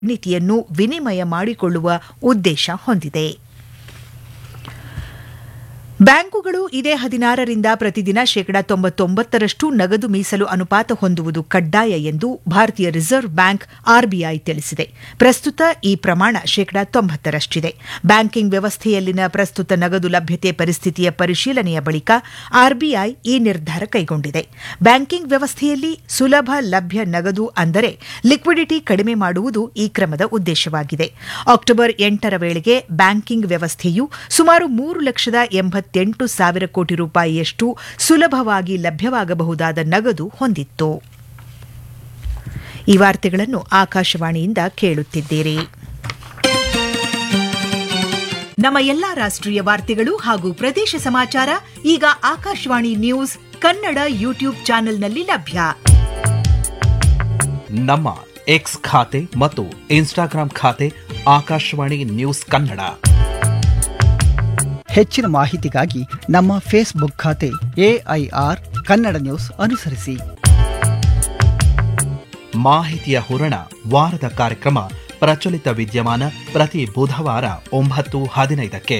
ನೀತಿಯನ್ನು ವಿನಿಮಯ ಮಾಡಿಕೊಳ್ಳುವ ಉದ್ದೇಶ ಹೊಂದಿದೆ ಬ್ಯಾಂಕುಗಳು ಇದೇ ಹದಿನಾರರಿಂದ ಪ್ರತಿದಿನ ಶೇಕಡ ತೊಂಬತ್ತೊಂಬತ್ತರಷ್ಟು ನಗದು ಮೀಸಲು ಅನುಪಾತ ಹೊಂದುವುದು ಕಡ್ಡಾಯ ಎಂದು ಭಾರತೀಯ ರಿಸರ್ವ್ ಬ್ಯಾಂಕ್ ಆರ್ಬಿಐ ತಿಳಿಸಿದೆ ಪ್ರಸ್ತುತ ಈ ಪ್ರಮಾಣ ಶೇಕಡ ತೊಂಬತ್ತರಷ್ಟಿದೆ ಬ್ಯಾಂಕಿಂಗ್ ವ್ಯವಸ್ಥೆಯಲ್ಲಿನ ಪ್ರಸ್ತುತ ನಗದು ಲಭ್ಯತೆ ಪರಿಸ್ಥಿತಿಯ ಪರಿಶೀಲನೆಯ ಬಳಿಕ ಆರ್ಬಿಐ ಈ ನಿರ್ಧಾರ ಕೈಗೊಂಡಿದೆ ಬ್ಯಾಂಕಿಂಗ್ ವ್ಯವಸ್ಥೆಯಲ್ಲಿ ಸುಲಭ ಲಭ್ಯ ನಗದು ಅಂದರೆ ಲಿಕ್ವಿಡಿಟಿ ಕಡಿಮೆ ಮಾಡುವುದು ಈ ಕ್ರಮದ ಉದ್ದೇಶವಾಗಿದೆ ಅಕ್ಟೋಬರ್ ಎಂಟರ ವೇಳೆಗೆ ಬ್ಯಾಂಕಿಂಗ್ ವ್ಯವಸ್ಥೆಯು ಸುಮಾರು ಮೂರು ಲಕ್ಷದ ಎಂಬತ್ತೆಂಟು ಸಾವಿರ ಕೋಟಿ ರೂಪಾಯಿಯಷ್ಟು ಸುಲಭವಾಗಿ ಲಭ್ಯವಾಗಬಹುದಾದ ನಗದು ಹೊಂದಿತ್ತು ಈ ವಾರ್ತೆಗಳನ್ನು ಆಕಾಶವಾಣಿಯಿಂದ ಕೇಳುತ್ತಿದ್ದೀರಿ ನಮ್ಮ ಎಲ್ಲಾ ರಾಷ್ಟ್ರೀಯ ವಾರ್ತೆಗಳು ಹಾಗೂ ಪ್ರದೇಶ ಸಮಾಚಾರ ಈಗ ಆಕಾಶವಾಣಿ ನ್ಯೂಸ್ ಕನ್ನಡ ಯೂಟ್ಯೂಬ್ ಚಾನೆಲ್ನಲ್ಲಿ ಲಭ್ಯ ನಮ್ಮ ಎಕ್ಸ್ ಖಾತೆ ಮತ್ತು ಇನ್ಸ್ಟಾಗ್ರಾಂ ಖಾತೆ ಆಕಾಶವಾಣಿ ನ್ಯೂಸ್ ಕನ್ನಡ ಹೆಚ್ಚಿನ ಮಾಹಿತಿಗಾಗಿ ನಮ್ಮ ಫೇಸ್ಬುಕ್ ಖಾತೆ ಎಐಆರ್ ಕನ್ನಡ ನ್ಯೂಸ್ ಅನುಸರಿಸಿ ಮಾಹಿತಿಯ ಹೂರಣ ವಾರದ ಕಾರ್ಯಕ್ರಮ ಪ್ರಚಲಿತ ವಿದ್ಯಮಾನ ಪ್ರತಿ ಬುಧವಾರ ಒಂಬತ್ತು ಹದಿನೈದಕ್ಕೆ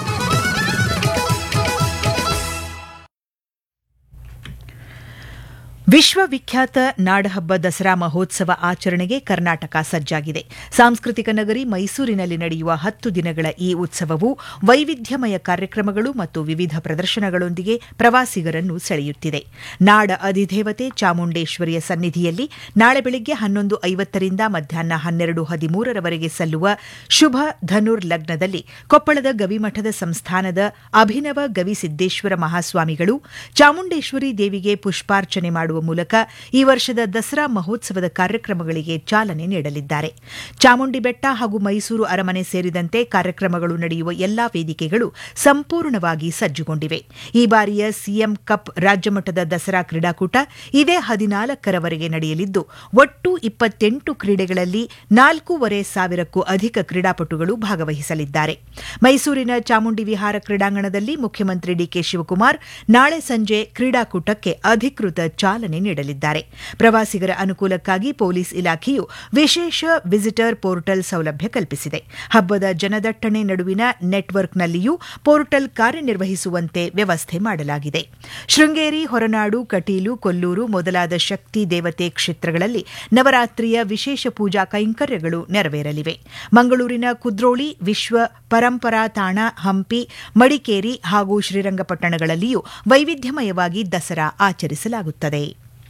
ವಿಶ್ವವಿಖ್ಯಾತ ನಾಡಹಬ್ಬ ದಸರಾ ಮಹೋತ್ಸವ ಆಚರಣೆಗೆ ಕರ್ನಾಟಕ ಸಜ್ಜಾಗಿದೆ ಸಾಂಸ್ಕೃತಿಕ ನಗರಿ ಮೈಸೂರಿನಲ್ಲಿ ನಡೆಯುವ ಹತ್ತು ದಿನಗಳ ಈ ಉತ್ಸವವು ವೈವಿಧ್ಯಮಯ ಕಾರ್ಯಕ್ರಮಗಳು ಮತ್ತು ವಿವಿಧ ಪ್ರದರ್ಶನಗಳೊಂದಿಗೆ ಪ್ರವಾಸಿಗರನ್ನು ಸೆಳೆಯುತ್ತಿದೆ ನಾಡ ಅಧಿದೇವತೆ ಚಾಮುಂಡೇಶ್ವರಿಯ ಸನ್ನಿಧಿಯಲ್ಲಿ ನಾಳೆ ಬೆಳಗ್ಗೆ ಹನ್ನೊಂದು ಐವತ್ತರಿಂದ ಮಧ್ಯಾಹ್ನ ಹನ್ನೆರಡು ಹದಿಮೂರರವರೆಗೆ ಸಲ್ಲುವ ಶುಭ ಧನುರ್ ಲಗ್ನದಲ್ಲಿ ಕೊಪ್ಪಳದ ಗವಿಮಠದ ಸಂಸ್ಥಾನದ ಅಭಿನವ ಗವಿಸಿದ್ದೇಶ್ವರ ಮಹಾಸ್ವಾಮಿಗಳು ಚಾಮುಂಡೇಶ್ವರಿ ದೇವಿಗೆ ಪುಷ್ಪಾರ್ಚನೆ ಮಾಡುವ ಮೂಲಕ ಈ ವರ್ಷದ ದಸರಾ ಮಹೋತ್ಸವದ ಕಾರ್ಯಕ್ರಮಗಳಿಗೆ ಚಾಲನೆ ನೀಡಲಿದ್ದಾರೆ ಚಾಮುಂಡಿ ಬೆಟ್ಟ ಹಾಗೂ ಮೈಸೂರು ಅರಮನೆ ಸೇರಿದಂತೆ ಕಾರ್ಯಕ್ರಮಗಳು ನಡೆಯುವ ಎಲ್ಲಾ ವೇದಿಕೆಗಳು ಸಂಪೂರ್ಣವಾಗಿ ಸಜ್ಜುಗೊಂಡಿವೆ ಈ ಬಾರಿಯ ಸಿಎಂ ಕಪ್ ರಾಜ್ಯಮಟ್ಟದ ದಸರಾ ಕ್ರೀಡಾಕೂಟ ಇದೇ ಹದಿನಾಲ್ಕರವರೆಗೆ ನಡೆಯಲಿದ್ದು ಒಟ್ಟು ಇಪ್ಪತ್ತೆಂಟು ಕ್ರೀಡೆಗಳಲ್ಲಿ ನಾಲ್ಕೂವರೆ ಸಾವಿರಕ್ಕೂ ಅಧಿಕ ಕ್ರೀಡಾಪಟುಗಳು ಭಾಗವಹಿಸಲಿದ್ದಾರೆ ಮೈಸೂರಿನ ಚಾಮುಂಡಿ ವಿಹಾರ ಕ್ರೀಡಾಂಗಣದಲ್ಲಿ ಮುಖ್ಯಮಂತ್ರಿ ಡಿಕೆ ಶಿವಕುಮಾರ್ ನಾಳೆ ಸಂಜೆ ಕ್ರೀಡಾಕೂಟಕ್ಕೆ ಅಧಿಕೃತ ಚಾಲನೆ ನೀಡಲಿದ್ದಾರೆ ಪ್ರವಾಸಿಗರ ಅನುಕೂಲಕ್ಕಾಗಿ ಪೊಲೀಸ್ ಇಲಾಖೆಯು ವಿಶೇಷ ವಿಸಿಟರ್ ಪೋರ್ಟಲ್ ಸೌಲಭ್ಯ ಕಲ್ಪಿಸಿದೆ ಹಬ್ಬದ ಜನದಟ್ಟಣೆ ನಡುವಿನ ನೆಟ್ವರ್ಕ್ನಲ್ಲಿಯೂ ಪೋರ್ಟಲ್ ಕಾರ್ಯನಿರ್ವಹಿಸುವಂತೆ ವ್ಯವಸ್ಥೆ ಮಾಡಲಾಗಿದೆ ಶೃಂಗೇರಿ ಹೊರನಾಡು ಕಟೀಲು ಕೊಲ್ಲೂರು ಮೊದಲಾದ ಶಕ್ತಿ ದೇವತೆ ಕ್ಷೇತ್ರಗಳಲ್ಲಿ ನವರಾತ್ರಿಯ ವಿಶೇಷ ಪೂಜಾ ಕೈಂಕರ್ಯಗಳು ನೆರವೇರಲಿವೆ ಮಂಗಳೂರಿನ ಕುದ್ರೋಳಿ ವಿಶ್ವ ಪರಂಪರಾ ತಾಣ ಹಂಪಿ ಮಡಿಕೇರಿ ಹಾಗೂ ಶ್ರೀರಂಗಪಟ್ಟಣಗಳಲ್ಲಿಯೂ ವೈವಿಧ್ಯಮಯವಾಗಿ ದಸರಾ ಆಚರಿಸಲಾಗುತ್ತದೆ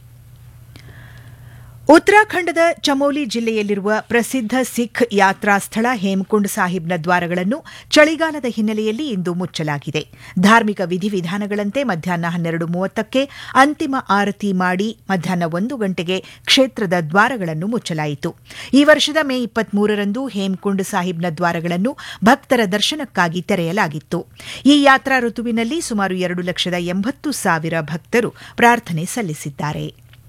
ಉತ್ತರಾಖಂಡದ ಚಮೋಲಿ ಜಿಲ್ಲೆಯಲ್ಲಿರುವ ಪ್ರಸಿದ್ಧ ಸಿಖ್ ಯಾತ್ರಾ ಸ್ಥಳ ಹೇಮಕುಂಡ್ ಸಾಹಿಬ್ನ ದ್ವಾರಗಳನ್ನು ಚಳಿಗಾಲದ ಹಿನ್ನೆಲೆಯಲ್ಲಿ ಇಂದು ಮುಚ್ಚಲಾಗಿದೆ ಧಾರ್ಮಿಕ ವಿಧಿವಿಧಾನಗಳಂತೆ ಮಧ್ಯಾಹ್ನ ಹನ್ನೆರಡು ಮೂವತ್ತಕ್ಕೆ ಅಂತಿಮ ಆರತಿ ಮಾಡಿ ಮಧ್ಯಾಹ್ನ ಒಂದು ಗಂಟೆಗೆ ಕ್ಷೇತ್ರದ ದ್ವಾರಗಳನ್ನು ಮುಚ್ಚಲಾಯಿತು ಈ ವರ್ಷದ ಮೇ ಇಪ್ಪತ್ಮೂರರಂದು ಹೇಮಕುಂಡ್ ಸಾಹಿಬ್ನ ದ್ವಾರಗಳನ್ನು ಭಕ್ತರ ದರ್ಶನಕ್ಕಾಗಿ ತೆರೆಯಲಾಗಿತ್ತು ಈ ಯಾತ್ರಾ ಋತುವಿನಲ್ಲಿ ಸುಮಾರು ಎರಡು ಲಕ್ಷದ ಎಂಬತ್ತು ಸಾವಿರ ಭಕ್ತರು ಪ್ರಾರ್ಥನೆ ಸಲ್ಲಿಸಿದ್ದಾರೆ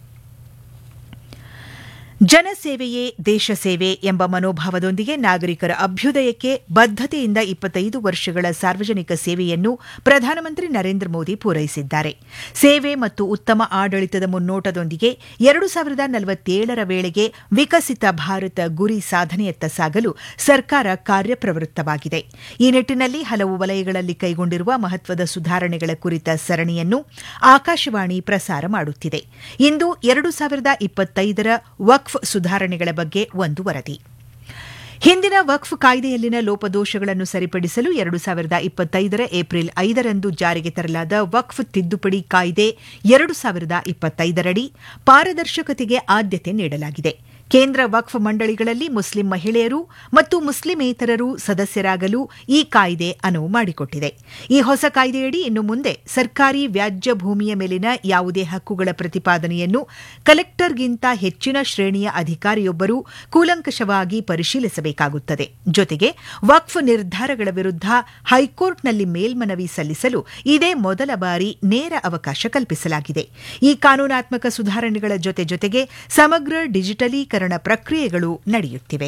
ಜನಸೇವೆಯೇ ದೇಶ ಸೇವೆ ಎಂಬ ಮನೋಭಾವದೊಂದಿಗೆ ನಾಗರಿಕರ ಅಭ್ಯುದಯಕ್ಕೆ ಬದ್ಧತೆಯಿಂದ ಇಪ್ಪತ್ತೈದು ವರ್ಷಗಳ ಸಾರ್ವಜನಿಕ ಸೇವೆಯನ್ನು ಪ್ರಧಾನಮಂತ್ರಿ ನರೇಂದ್ರ ಮೋದಿ ಪೂರೈಸಿದ್ದಾರೆ ಸೇವೆ ಮತ್ತು ಉತ್ತಮ ಆಡಳಿತದ ಮುನ್ನೋಟದೊಂದಿಗೆ ಎರಡು ಸಾವಿರದ ನಲವತ್ತೇಳರ ವೇಳೆಗೆ ವಿಕಸಿತ ಭಾರತ ಗುರಿ ಸಾಧನೆಯತ್ತ ಸಾಗಲು ಸರ್ಕಾರ ಕಾರ್ಯಪ್ರವೃತ್ತವಾಗಿದೆ ಈ ನಿಟ್ಟಿನಲ್ಲಿ ಹಲವು ವಲಯಗಳಲ್ಲಿ ಕೈಗೊಂಡಿರುವ ಮಹತ್ವದ ಸುಧಾರಣೆಗಳ ಕುರಿತ ಸರಣಿಯನ್ನು ಆಕಾಶವಾಣಿ ಪ್ರಸಾರ ಮಾಡುತ್ತಿದೆ ಇಂದು ಎರಡು ಸಾವಿರದ ಇಪ್ಪತ್ತೈದರ ವಕ್ಫ್ ಸುಧಾರಣೆಗಳ ಬಗ್ಗೆ ಒಂದು ವರದಿ ಹಿಂದಿನ ವಕ್ಫ್ ಕಾಯ್ದೆಯಲ್ಲಿನ ಲೋಪದೋಷಗಳನ್ನು ಸರಿಪಡಿಸಲು ಎರಡು ಸಾವಿರದ ಇಪ್ಪತ್ತೈದರ ಏಪ್ರಿಲ್ ಐದರಂದು ಜಾರಿಗೆ ತರಲಾದ ವಕ್ಫ್ ತಿದ್ದುಪಡಿ ಕಾಯ್ದೆ ಎರಡು ಸಾವಿರದ ಇಪ್ಪತ್ತೈದರಡಿ ಪಾರದರ್ಶಕತೆಗೆ ಆದ್ಯತೆ ನೀಡಲಾಗಿದೆ ಕೇಂದ್ರ ವಕ್ಫ್ ಮಂಡಳಿಗಳಲ್ಲಿ ಮುಸ್ಲಿಂ ಮಹಿಳೆಯರು ಮತ್ತು ಮುಸ್ಲಿಮೇತರರು ಸದಸ್ಯರಾಗಲು ಈ ಕಾಯ್ದೆ ಅನುವು ಮಾಡಿಕೊಟ್ಟಿದೆ ಈ ಹೊಸ ಕಾಯ್ದೆಯಡಿ ಇನ್ನು ಮುಂದೆ ಸರ್ಕಾರಿ ವ್ಯಾಜ್ಯ ಭೂಮಿಯ ಮೇಲಿನ ಯಾವುದೇ ಹಕ್ಕುಗಳ ಪ್ರತಿಪಾದನೆಯನ್ನು ಕಲೆಕ್ಟರ್ಗಿಂತ ಹೆಚ್ಚಿನ ಶ್ರೇಣಿಯ ಅಧಿಕಾರಿಯೊಬ್ಬರು ಕೂಲಂಕಷವಾಗಿ ಪರಿಶೀಲಿಸಬೇಕಾಗುತ್ತದೆ ಜೊತೆಗೆ ವಕ್ಫ್ ನಿರ್ಧಾರಗಳ ವಿರುದ್ಧ ಹೈಕೋರ್ಟ್ನಲ್ಲಿ ಮೇಲ್ಮನವಿ ಸಲ್ಲಿಸಲು ಇದೇ ಮೊದಲ ಬಾರಿ ನೇರ ಅವಕಾಶ ಕಲ್ಪಿಸಲಾಗಿದೆ ಈ ಕಾನೂನಾತ್ಮಕ ಸುಧಾರಣೆಗಳ ಜೊತೆ ಜೊತೆಗೆ ಸಮಗ್ರ ಡಿಜಿಟಲೀಕರಣ ಪ್ರಕ್ರಿಯೆಗಳು ನಡೆಯುತ್ತಿವೆ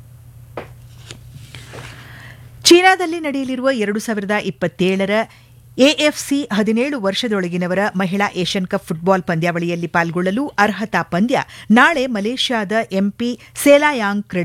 ಚೀನಾದಲ್ಲಿ ನಡೆಯಲಿರುವ ಎರಡು ಸಾವಿರದ ಇಪ್ಪತ್ತೇಳರ ಎಎಫ್ಸಿ ಹದಿನೇಳು ವರ್ಷದೊಳಗಿನವರ ಮಹಿಳಾ ಏಷ್ಯನ್ ಕಪ್ ಫುಟ್ಬಾಲ್ ಪಂದ್ಯಾವಳಿಯಲ್ಲಿ ಪಾಲ್ಗೊಳ್ಳಲು ಅರ್ಹತಾ ಪಂದ್ಯ ನಾಳೆ ಮಲೇಷ್ಯಾದ ಎಂಪಿ ಸೆಲಾಯಾಂಗ್